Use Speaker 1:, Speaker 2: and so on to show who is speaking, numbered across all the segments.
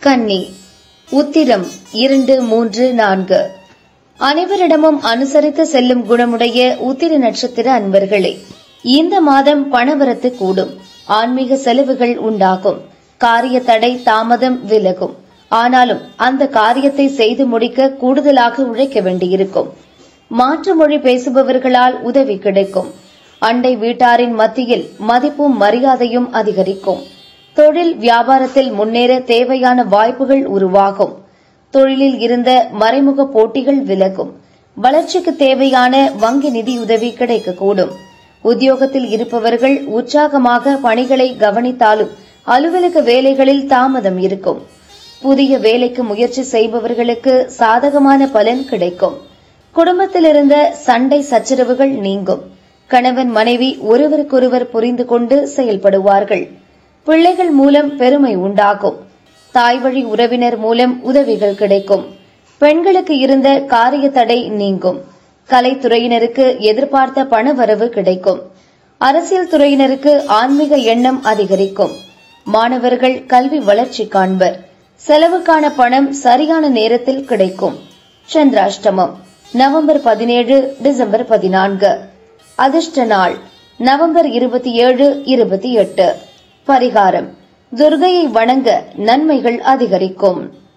Speaker 1: கன்னி உத்திரம் இரண்டு மூன்று நான்கு அனைவரிடமும் அனுசரித்து செல்லும் குணமுடைய உத்திர நட்சத்திர அன்பர்களே இந்த மாதம் பணவரத்து கூடும் ஆன்மீக செலவுகள் உண்டாகும் காரிய தடை தாமதம் விலகும் ஆனாலும் அந்த காரியத்தை செய்து முடிக்க கூடுதலாக உழைக்க வேண்டியிருக்கும் மாற்று மொழி பேசுபவர்களால் உதவி கிடைக்கும் அண்டை வீட்டாரின் மத்தியில் மதிப்பும் மரியாதையும் அதிகரிக்கும் தொழில் வியாபாரத்தில் முன்னேற தேவையான வாய்ப்புகள் உருவாகும் தொழிலில் இருந்த மறைமுக போட்டிகள் விலகும் வளர்ச்சிக்கு தேவையான வங்கி நிதியுதவி கிடைக்கக்கூடும் உத்தியோகத்தில் இருப்பவர்கள் உற்சாகமாக பணிகளை கவனித்தாலும் அலுவலக வேலைகளில் தாமதம் இருக்கும் புதிய வேலைக்கு முயற்சி செய்பவர்களுக்கு சாதகமான பலன் கிடைக்கும் குடும்பத்தில் இருந்த சண்டை சச்சரவுகள் நீங்கும் கணவன் மனைவி ஒருவருக்கொருவர் புரிந்து கொண்டு செயல்படுவார்கள் பிள்ளைகள் மூலம் பெருமை உண்டாகும் தாய்வழி உறவினர் மூலம் உதவிகள் கிடைக்கும் பெண்களுக்கு இருந்த காரிய தடை நீங்கும் கலைத்துறையினருக்கு எதிர்பார்த்த பணவரவு கிடைக்கும் அரசியல் துறையினருக்கு ஆன்மீக எண்ணம் அதிகரிக்கும் மாணவர்கள் கல்வி வளர்ச்சி காண்பர் செலவுக்கான பணம் சரியான நேரத்தில் கிடைக்கும் சந்திராஷ்டமம் நவம்பர் பதினேழு டிசம்பர் பதினான்கு அதிர்ஷ்ட நாள் நவம்பர் இருபத்தி ஏழு இருபத்தி எட்டு பரிகாரம் துர்கையை வணங்க நன்மைகள் அதிகரிக்கும்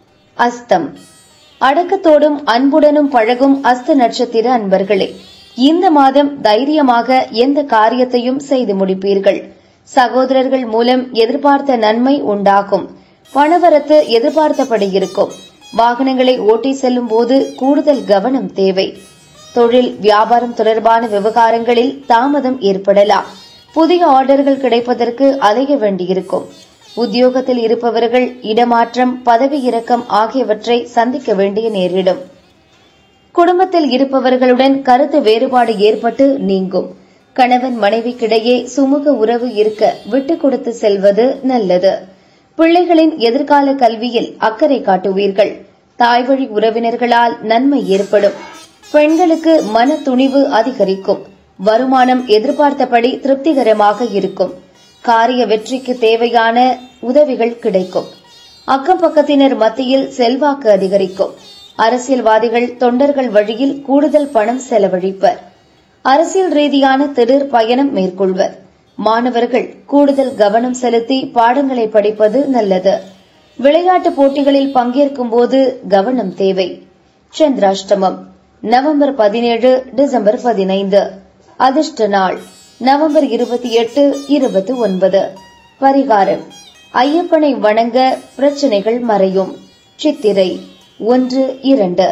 Speaker 1: அஸ்தம் அடக்கத்தோடும் அன்புடனும் பழகும் அஸ்த நட்சத்திர அன்பர்களே இந்த மாதம் தைரியமாக எந்த காரியத்தையும் செய்து முடிப்பீர்கள் சகோதரர்கள் மூலம் எதிர்பார்த்த நன்மை உண்டாகும் பணவரத்து எதிர்பார்த்தபடி இருக்கும் வாகனங்களை ஓட்டி செல்லும் போது கூடுதல் கவனம் தேவை தொழில் வியாபாரம் தொடர்பான விவகாரங்களில் தாமதம் ஏற்படலாம் புதிய ஆர்டர்கள் கிடைப்பதற்கு அலைய வேண்டியிருக்கும் உத்தியோகத்தில் இருப்பவர்கள் இடமாற்றம் பதவி இறக்கம் ஆகியவற்றை சந்திக்க வேண்டிய நேரிடும் குடும்பத்தில் இருப்பவர்களுடன் கருத்து வேறுபாடு ஏற்பட்டு நீங்கும் கணவன் மனைவிக்கிடையே சுமூக உறவு இருக்க விட்டுக் கொடுத்து செல்வது நல்லது பிள்ளைகளின் எதிர்கால கல்வியில் அக்கறை காட்டுவீர்கள் தாய்வழி உறவினர்களால் நன்மை ஏற்படும் பெண்களுக்கு மன துணிவு அதிகரிக்கும் வருமானம் எதிர்பார்த்தபடி திருப்திகரமாக இருக்கும் காரிய வெற்றிக்கு தேவையான உதவிகள் கிடைக்கும் அக்கம் பக்கத்தினர் மத்தியில் செல்வாக்கு அதிகரிக்கும் அரசியல்வாதிகள் தொண்டர்கள் வழியில் கூடுதல் பணம் செலவழிப்பர் அரசியல் ரீதியான திடீர் பயணம் மேற்கொள்வர் மாணவர்கள் கூடுதல் கவனம் செலுத்தி பாடங்களை படிப்பது நல்லது விளையாட்டுப் போட்டிகளில் பங்கேற்கும் போது கவனம் தேவை சந்திராஷ்டமம் நவம்பர் பதினேழு டிசம்பர் பதினைந்து அதிர்ஷ்ட நாள் நவம்பர் இருபத்தி எட்டு இருபத்தி ஒன்பது பரிகாரம் ஐயப்பனை வணங்க பிரச்சனைகள் மறையும் சித்திரை ஒன்று இரண்டு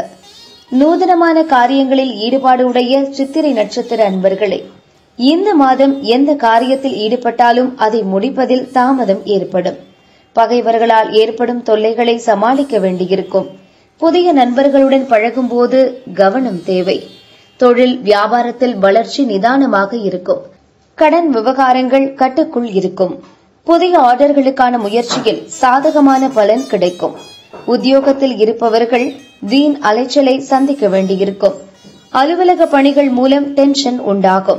Speaker 1: நூதனமான காரியங்களில் ஈடுபாடு உடைய சித்திரை நட்சத்திர அன்பர்களே இந்த மாதம் எந்த காரியத்தில் ஈடுபட்டாலும் அதை முடிப்பதில் தாமதம் ஏற்படும் பகைவர்களால் ஏற்படும் தொல்லைகளை சமாளிக்க வேண்டியிருக்கும் புதிய நண்பர்களுடன் பழகும்போது கவனம் தேவை தொழில் வியாபாரத்தில் வளர்ச்சி நிதானமாக இருக்கும் கடன் விவகாரங்கள் கட்டுக்குள் இருக்கும் புதிய ஆர்டர்களுக்கான முயற்சியில் சாதகமான பலன் கிடைக்கும் உத்தியோகத்தில் இருப்பவர்கள் வீண் அலைச்சலை சந்திக்க வேண்டியிருக்கும் அலுவலக பணிகள் மூலம் டென்ஷன் உண்டாகும்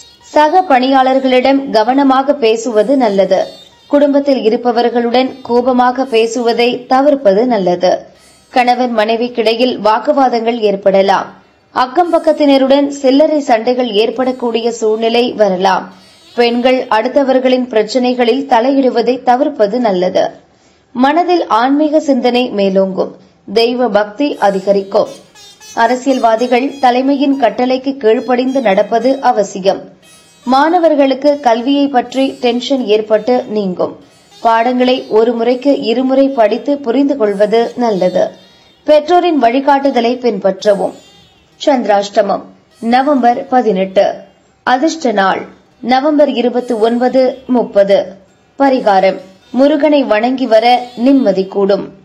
Speaker 1: சக பணியாளர்களிடம் கவனமாக பேசுவது நல்லது குடும்பத்தில் இருப்பவர்களுடன் கோபமாக பேசுவதை தவிர்ப்பது நல்லது கணவன் மனைவிக்கிடையில் வாக்குவாதங்கள் ஏற்படலாம் அக்கம் பக்கத்தினருடன் சில்லறை சண்டைகள் ஏற்படக்கூடிய சூழ்நிலை வரலாம் பெண்கள் அடுத்தவர்களின் பிரச்சினைகளில் தலையிடுவதை தவிர்ப்பது நல்லது மனதில் ஆன்மீக சிந்தனை மேலோங்கும் தெய்வ பக்தி அதிகரிக்கும் அரசியல்வாதிகள் தலைமையின் கட்டளைக்கு கீழ்ப்படிந்து நடப்பது அவசியம் மாணவர்களுக்கு கல்வியை பற்றி டென்ஷன் ஏற்பட்டு நீங்கும் பாடங்களை ஒரு முறைக்கு இருமுறை படித்து புரிந்து கொள்வது நல்லது பெற்றோரின் வழிகாட்டுதலை பின்பற்றவும் சந்திராஷ்டமம் நவம்பர் பதினெட்டு அதிர்ஷ்ட நாள் நவம்பர் இருபத்தி ஒன்பது முப்பது பரிகாரம் முருகனை வணங்கி வர நிம்மதி கூடும்